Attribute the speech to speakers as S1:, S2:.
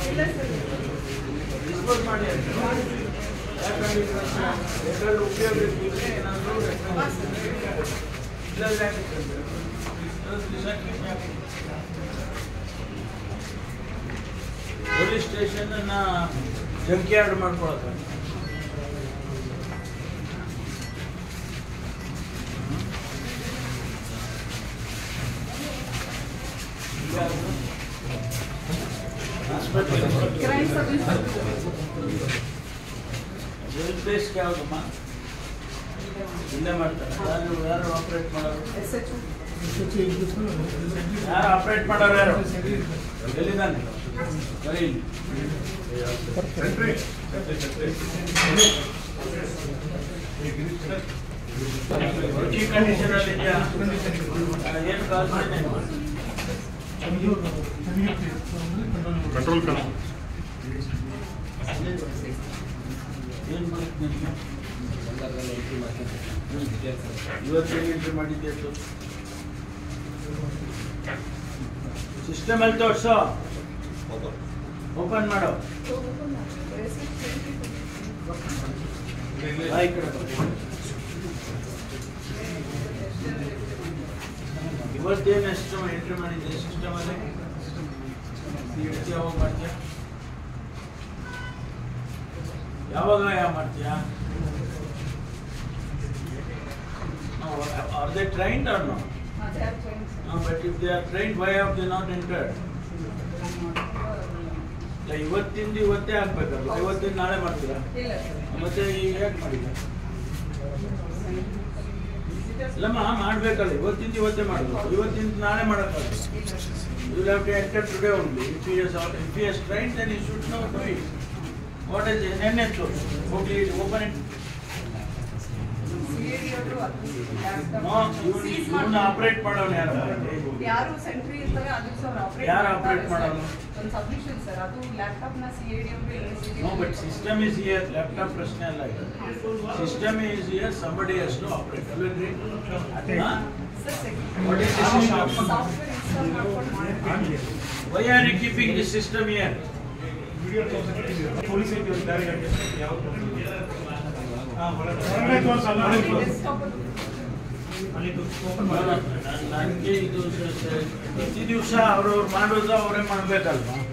S1: Dispose ಮಾಡಿ ಅಂತ. ಯಾಕಂದ್ರೆ ಇದು ಎರಡು ಉಪಯೋಗ ಇದ್ರೆ ಏನಾದ್ರು ಇಲ್ಲದ್ರೆ ಯಾಕೆ ತಂದ್ರೆ? ಇವತ್ತು ಬಿಸಾಕಿ ಯಾಕೆ? ಪೊಲೀಸ್ ಸ್ಟೇಷನ್ ಅನ್ನ ಜಂಕಿ ಯಾರ್ಡ್ ಮಾಡ್ಕೊಳಕ
S2: ಕ್ರೈಮ್ ಸರ್ವಿಸ್
S1: ಪ್ಲೇಸ್ ಯಾವ್ದಮ್ಮ ಇಲ್ಲೇ ಮಾಡ್ತಾರೆ ಯಾರು ಯಾರು ಆಪರೇಟ್ ಮಾಡೋರು
S2: ಎಸ್ ಎಚ್
S1: ಯಾರು ಆಪರೇಟ್ ಮಾಡೋರು ಯಾರು ಎಲ್ಲಿದ್ದಾನೆ ಬರೀ ಇಲ್ಲಿ. ರುಚಿ ಕಂಡೀಷನ್ ಅಲ್ಲಿ ಇದೆಯಾ ಏನು ಕಾಲ್
S3: ಕಂಟ್ರೋಲ್ ಕಣ
S1: ಏನು ಬರುತ್ತೆ ನಿಮಗೆ ಇವತ್ತು ಎಂಟ್ರಿ ಮಾಡಿದ್ದೆ ಸಿಸ್ಟಮ್ ಅಲ್ಲಿ ತೋರ್ಸೋ ಓಪನ್ ಮಾಡೋ ಬಾ ಈ ಕಡೆ ಬಾ. ಇವತ್ತೇನು ಎಷ್ಟು ಎಂಟ್ರಿ ಮಾಡಿದ್ದೆ ಸಿಸ್ಟಮ್ ಅಲ್ಲಿ ಎಷ್ಟು ಯಾವಾಗ ಮಾಡ್ತೀಯ ಯಾವಾಗ ಯಾವ ಮಾಡ್ತೀಯಾ are they trained or no but if they are trained why of they not entered ಇಲ್ಲ ಇವತ್ತಿಂದ ಇವತ್ತೇ ಆಗ್ಬೇಕಲ್ಲ ಇವತ್ತಿಂದ ನಾಳೆ ಮಾಡ್ತೀರಾ
S2: ಇಲ್ಲ
S1: ಮತ್ತೆ ಈಗ ಯಾಕೆ ಮಾಡಿಲ್ಲ ಇಲ್ಲಮ್ಮ ಮಾಡ್ಬೇಕಲ್ಲ ಇವತ್ತಿಂದ ಇವತ್ತೇ ಮಾಡಬೇಕು ಇವತ್ತಿಂದ ನಾಳೆ ಮಾಡೋಕ್ಕಾಗಲ್ಲ You will have to enter today only. If he is, if he is trained, then he should know do it. What is it? NN source. Okay, open it. No, ಇವನು ಇವನು ಆಪರೇಟ್ ಮಾಡೋನು ಯಾರು
S2: ಯಾರು ಸೆಂಟ್ರಿ ಇರ್ತಾರೆ ಅದಕ್ಕೆ sir operate
S1: ಯಾರು operate ಮಾಡೋದು?
S2: ಒಂದು ಸಬ್ಮಿಷನ್ ಸರ್ ಅದು ಲ್ಯಾಪ್ಟಾಪ್ ನ C A D
S1: No, but system is here, laptop ಪ್ರಶ್ನೆ ಅಲ್ಲ ಇದು. System is here, somebody has to operate. Will you agree? Huh? What is the system?
S2: Software install ಮಾಡ್ಕೊಂಡು ಮಾಡಿ
S1: Why are you keeping this system here?
S3: Police
S2: desktop
S1: ನನಗೆ ಇದು ಸ- ಸ- ಪ್ರತಿ ದಿವಸ ಅವ್ರವ್ರು ಮಾಡೋದು ಅವರೇ ಮಾಡ್ಬೇಕಲ್ವಾ